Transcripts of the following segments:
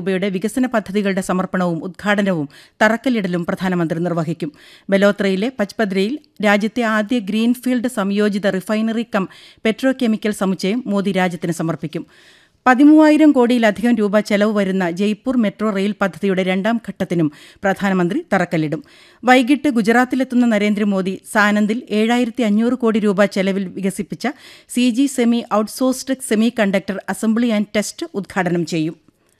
രൂപയുടെ വികസന പദ്ധതികളുടെ സമർപ്പണവും ഉദ്ഘാടനവും തറക്കല്ലിടലും പ്രധാനമന്ത്രി നിർവഹിക്കും ബലോത്രയിലെ പച്പദ്രയിൽ രാജ്യത്തെ ആദ്യ ഗ്രീൻഫീൽഡ് സംയോജിത റിഫൈനറി കം പെട്രോ കെമിക്കൽ സമുച്ചയം മോദി രാജ്യത്തിന് സമർപ്പിക്കും പതിമൂവായിരം കോടിയിലധികം രൂപ ചെലവ് വരുന്ന ജയ്പൂർ മെട്രോ റെയിൽ പദ്ധതിയുടെ രണ്ടാം ഘട്ടത്തിനും പ്രധാനമന്ത്രി തറക്കല്ലിടും വൈകിട്ട് ഗുജറാത്തിലെത്തുന്ന നരേന്ദ്രമോദി സാനന്ദിൽ ഏഴായിരത്തി അഞ്ഞൂറ് കോടി രൂപ ചെലവിൽ വികസിപ്പിച്ച C G semi outsourced semiconductor assembly and test ഉദ്ഘാടനം ചെയ്യും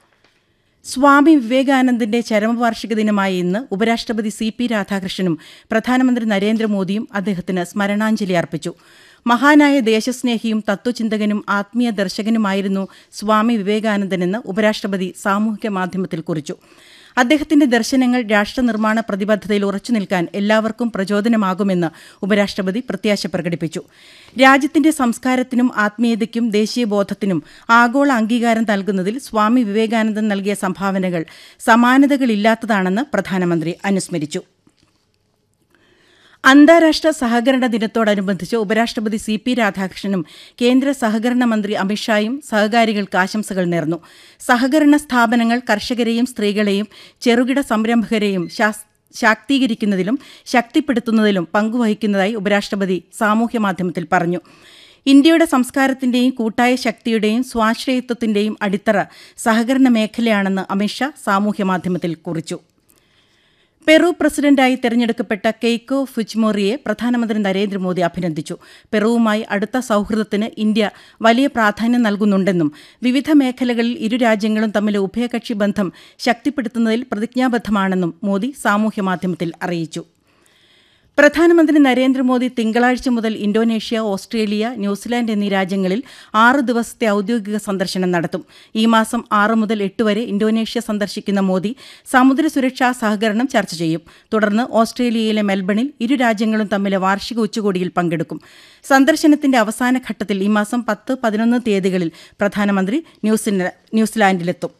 സ്വാമി വിവേകാനന്ദന്റെ ചരമവാർഷിക ദിനമായ ഇന്ന് ഉപരാഷ്ട്രപതി സി പി രാധാകൃഷ്ണനും പ്രധാനമന്ത്രി നരേന്ദ്രമോദിയും അദ്ദേഹത്തിന് സ്മരണാഞ്ജലി അർപ്പിച്ചു മഹാനായ ദേശസ്നേഹിയും തത്വചിന്തകനും ആത്മീയ ദർശകനുമായിരുന്നു സ്വാമി വിവേകാനന്ദനെന്ന് ഉപരാഷ്ട്രപതി സാമൂഹിക മാധ്യമത്തിൽ കുറിച്ചു അദ്ദേഹത്തിന്റെ ദർശനങ്ങൾ രാഷ്ട്രനിർമ്മാണ പ്രതിബദ്ധതയിൽ ഉറച്ചു നിൽക്കാൻ എല്ലാവർക്കും പ്രചോദനമാകുമെന്ന് ഉപരാഷ്ട്രപതി പ്രത്യാശ പ്രകടിപ്പിച്ചു രാജ്യത്തിന്റെ സംസ്കാരത്തിനും ആത്മീയതയ്ക്കും ദേശീയബോധത്തിനും ആഗോള അംഗീകാരം നൽകുന്നതിൽ സ്വാമി വിവേകാനന്ദൻ നൽകിയ സംഭാവനകൾ സമാനതകളില്ലാത്തതാണെന്ന് പ്രധാനമന്ത്രി അനുസ്മരിച്ചു അന്താരാഷ്ട്ര സഹകരണ ദിനത്തോടനുബന്ധിച്ച് ഉപരാഷ്ട്രപതി സി പി രാധാകൃഷ്ണനും കേന്ദ്ര സഹകരണ മന്ത്രി അമിത്ഷായും സഹകാരികൾക്ക് ആശംസകൾ നേർന്നു സഹകരണ സ്ഥാപനങ്ങൾ കർഷകരെയും സ്ത്രീകളെയും ചെറുകിട സംരംഭകരെയും ശാക്തീകരിക്കുന്നതിലും ശക്തിപ്പെടുത്തുന്നതിലും പങ്കുവഹിക്കുന്നതായി ഉപരാഷ്ട്രപതി സാമൂഹ്യമാധ്യമത്തിൽ പറഞ്ഞു ഇന്ത്യയുടെ സംസ്കാരത്തിന്റെയും കൂട്ടായ ശക്തിയുടെയും സ്വാശ്രയത്വത്തിന്റെയും അടിത്തറ സഹകരണ മേഖലയാണെന്ന് അമിത്ഷാ സാമൂഹ്യമാധ്യമത്തിൽ കുറിച്ചു പെറു പ്രസിഡന്റായി തെരഞ്ഞെടുക്കപ്പെട്ട കെയ്ക്കോ ഫുജ്മോറിയെ പ്രധാനമന്ത്രി നരേന്ദ്രമോദി അഭിനന്ദിച്ചു പെറുവുമായി അടുത്ത സൌഹൃദത്തിന് ഇന്ത്യ വലിയ പ്രാധാന്യം നൽകുന്നുണ്ടെന്നും വിവിധ മേഖലകളിൽ ഇരു രാജ്യങ്ങളും തമ്മിലെ ഉഭയകക്ഷി ബന്ധം ശക്തിപ്പെടുത്തുന്നതിൽ പ്രതിജ്ഞാബദ്ധമാണെന്നും മോദി സാമൂഹ്യമാധ്യമത്തിൽ അറിയിച്ചു പ്രധാനമന്ത്രി നരേന്ദ്രമോദി തിങ്കളാഴ്ച മുതൽ ഇന്തോനേഷ്യ ഓസ്ട്രേലിയ ന്യൂസിലാൻഡ് എന്നീ രാജ്യങ്ങളിൽ ആറ് ദിവസത്തെ ഔദ്യോഗിക സന്ദർശനം നടത്തും ഈ മാസം ആറ് മുതൽ എട്ട് വരെ ഇന്തോനേഷ്യ സന്ദർശിക്കുന്ന മോദി സമുദ്ര സുരക്ഷാ സഹകരണം ചർച്ച ചെയ്യും തുടർന്ന് ഓസ്ട്രേലിയയിലെ മെൽബണിൽ ഇരു രാജ്യങ്ങളും തമ്മിലെ വാർഷിക ഉച്ചകോടിയിൽ പങ്കെടുക്കും സന്ദർശനത്തിന്റെ അവസാന ഘട്ടത്തിൽ ഈ മാസം പത്ത് പതിനൊന്ന് തീയതികളിൽ പ്രധാനമന്ത്രി ന്യൂസിലാൻഡിലെത്തും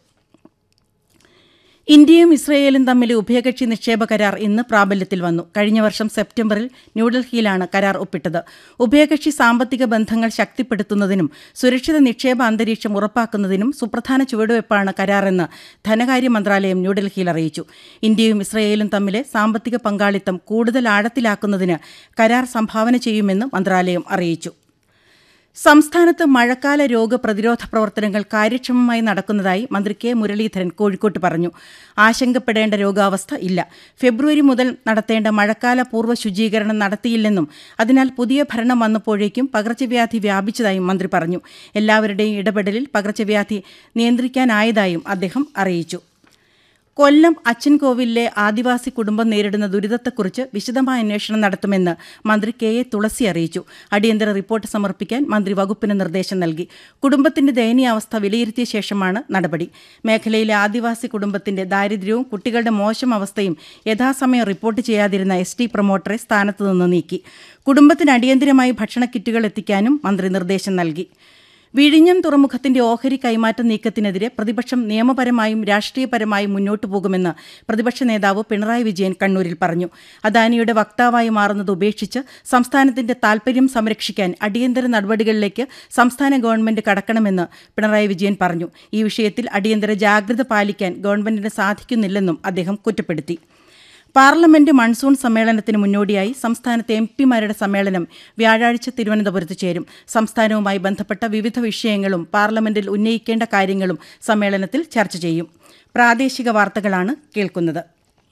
ഇന്ത്യയും ഇസ്രയേലും തമ്മിലെ ഉഭയകക്ഷി നിക്ഷേപ കരാർ ഇന്ന് പ്രാബല്യത്തിൽ വന്നു കഴിഞ്ഞ വർഷം സെപ്റ്റംബറിൽ ന്യൂഡൽഹിയിലാണ് കരാർ ഒപ്പിട്ടത് ഉഭയകക്ഷി സാമ്പത്തിക ബന്ധങ്ങൾ ശക്തിപ്പെടുത്തുന്നതിനും സുരക്ഷിത നിക്ഷേപ അന്തരീക്ഷം ഉറപ്പാക്കുന്നതിനും സുപ്രധാന ചുവടുവയ്പ്പാണ് കരാറെന്ന് ധനകാര്യ മന്ത്രാലയം ന്യൂഡൽഹിയിൽ അറിയിച്ചു ഇന്ത്യയും ഇസ്രയേലും തമ്മിലെ സാമ്പത്തിക പങ്കാളിത്തം കൂടുതൽ ആഴത്തിലാക്കുന്നതിന് കരാർ സംഭാവന ചെയ്യുമെന്ന് മന്ത്രാലയം അറിയിച്ചു സംസ്ഥാനത്ത് മഴക്കാല രോഗപ്രതിരോധ പ്രവർത്തനങ്ങൾ കാര്യക്ഷമമായി നടക്കുന്നതായി മന്ത്രി കെ മുരളീധരൻ കോഴിക്കോട്ട് പറഞ്ഞു ആശങ്കപ്പെടേണ്ട രോഗാവസ്ഥ ഇല്ല ഫെബ്രുവരി മുതൽ നടത്തേണ്ട മഴക്കാല പൂർവ്വ ശുചീകരണം നടത്തിയില്ലെന്നും അതിനാൽ പുതിയ ഭരണം വന്നപ്പോഴേക്കും പകർച്ചവ്യാധി വ്യാപിച്ചതായും മന്ത്രി പറഞ്ഞു എല്ലാവരുടെയും ഇടപെടലിൽ പകർച്ചവ്യാധി നിയന്ത്രിക്കാനായതായും അദ്ദേഹം അറിയിച്ചു കൊല്ലം അച്ചൻകോവിലിലെ ആദിവാസി കുടുംബം നേരിടുന്ന ദുരിതത്തെക്കുറിച്ച് വിശദമായ അന്വേഷണം നടത്തുമെന്ന് മന്ത്രി കെ എ തുളസി അറിയിച്ചു അടിയന്തര റിപ്പോർട്ട് സമർപ്പിക്കാൻ മന്ത്രി വകുപ്പിന് നിർദ്ദേശം നൽകി കുടുംബത്തിന്റെ ദയനീയാവസ്ഥ വിലയിരുത്തിയ ശേഷമാണ് നടപടി മേഖലയിലെ ആദിവാസി കുടുംബത്തിന്റെ ദാരിദ്ര്യവും കുട്ടികളുടെ മോശം അവസ്ഥയും യഥാസമയം റിപ്പോർട്ട് ചെയ്യാതിരുന്ന എസ് ടി പ്രൊമോട്ടറെ സ്ഥാനത്തുനിന്ന് നീക്കി കുടുംബത്തിന് അടിയന്തരമായി ഭക്ഷണ കിറ്റുകൾ എത്തിക്കാനും മന്ത്രി നിർദ്ദേശം നൽകി വിഴിഞ്ഞം തുറമുഖത്തിന്റെ ഓഹരി കൈമാറ്റ നീക്കത്തിനെതിരെ പ്രതിപക്ഷം നിയമപരമായും രാഷ്ട്രീയപരമായും മുന്നോട്ടു പോകുമെന്ന് പ്രതിപക്ഷ നേതാവ് പിണറായി വിജയൻ കണ്ണൂരിൽ പറഞ്ഞു അദാനിയുടെ വക്താവായി മാറുന്നത് ഉപേക്ഷിച്ച് സംസ്ഥാനത്തിന്റെ താൽപര്യം സംരക്ഷിക്കാൻ അടിയന്തര നടപടികളിലേക്ക് സംസ്ഥാന ഗവൺമെന്റ് കടക്കണമെന്ന് പിണറായി വിജയൻ പറഞ്ഞു ഈ വിഷയത്തിൽ അടിയന്തര ജാഗ്രത പാലിക്കാൻ ഗവൺമെന്റിന് സാധിക്കുന്നില്ലെന്നും അദ്ദേഹം കുറ്റപ്പെടുത്തി പാർലമെന്റ് മൺസൂൺ സമ്മേളനത്തിന് മുന്നോടിയായി സംസ്ഥാനത്തെ എം പിമാരുടെ സമ്മേളനം വ്യാഴാഴ്ച തിരുവനന്തപുരത്ത് ചേരും സംസ്ഥാനവുമായി ബന്ധപ്പെട്ട വിവിധ വിഷയങ്ങളും പാർലമെന്റിൽ ഉന്നയിക്കേണ്ട കാര്യങ്ങളും സമ്മേളനത്തിൽ ചർച്ച ചെയ്യും പ്രാദേശിക വാർത്തകളാണ് കേൾക്കുന്നത്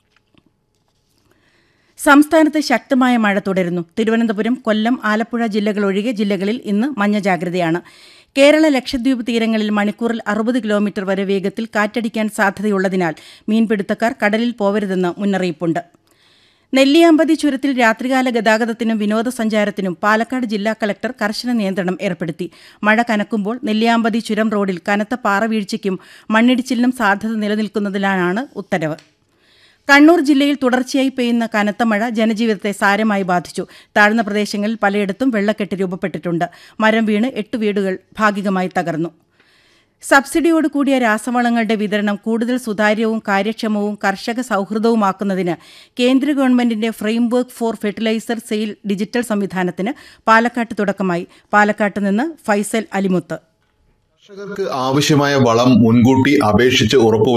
സംസ്ഥാനത്ത് ശക്തമായ മഴ തുടരുന്നു തിരുവനന്തപുരം കൊല്ലം ആലപ്പുഴ ജില്ലകൾ ഒഴികെ ജില്ലകളിൽ ഇന്ന് മഞ്ഞ ജാഗ്രതയാണ് കേരള ലക്ഷദ്വീപ് തീരങ്ങളിൽ മണിക്കൂറിൽ അറുപത് കിലോമീറ്റർ വരെ വേഗത്തിൽ കാറ്റടിക്കാൻ സാധ്യതയുള്ളതിനാൽ മീൻപിടുത്തക്കാർ കടലിൽ പോവരുതെന്ന് മുന്നറിയിപ്പുണ്ട് നെല്ലിയാമ്പതി ചുരത്തിൽ രാത്രികാല ഗതാഗതത്തിനും വിനോദസഞ്ചാരത്തിനും പാലക്കാട് ജില്ലാ കളക്ടർ കർശന നിയന്ത്രണം ഏർപ്പെടുത്തി മഴ കനക്കുമ്പോൾ നെല്ലിയാമ്പതി ചുരം റോഡിൽ കനത്ത പാറവീഴ്ചയ്ക്കും മണ്ണിടിച്ചിലിനും സാധ്യത നിലനിൽക്കുന്നതിനാണ് ഉത്തരവ് കണ്ണൂർ ജില്ലയിൽ തുടർച്ചയായി പെയ്യുന്ന കനത്ത മഴ ജനജീവിതത്തെ സാരമായി ബാധിച്ചു താഴ്ന്ന പ്രദേശങ്ങളിൽ പലയിടത്തും വെള്ളക്കെട്ട് രൂപപ്പെട്ടിട്ടുണ്ട് മരം വീണ് എട്ട് വീടുകൾ ഭാഗികമായി തകർന്നു സബ്സിഡിയോട് കൂടിയ രാസവളങ്ങളുടെ വിതരണം കൂടുതൽ സുതാര്യവും കാര്യക്ഷമവും കർഷക സൗഹൃദവുമാക്കുന്നതിന് കേന്ദ്ര ഗവൺമെന്റിന്റെ framework for fertiliser sale digital സംവിധാനത്തിന് പാലക്കാട്ട് തുടക്കമായി പാലക്കാട്ട് നിന്ന് ഫൈസൽ അലിമുത്ത് കർഷകർക്ക് ആവശ്യമായ വളം മുൻകൂട്ടി അപേക്ഷിച്ച് ഉറപ്പുവരുത്തുക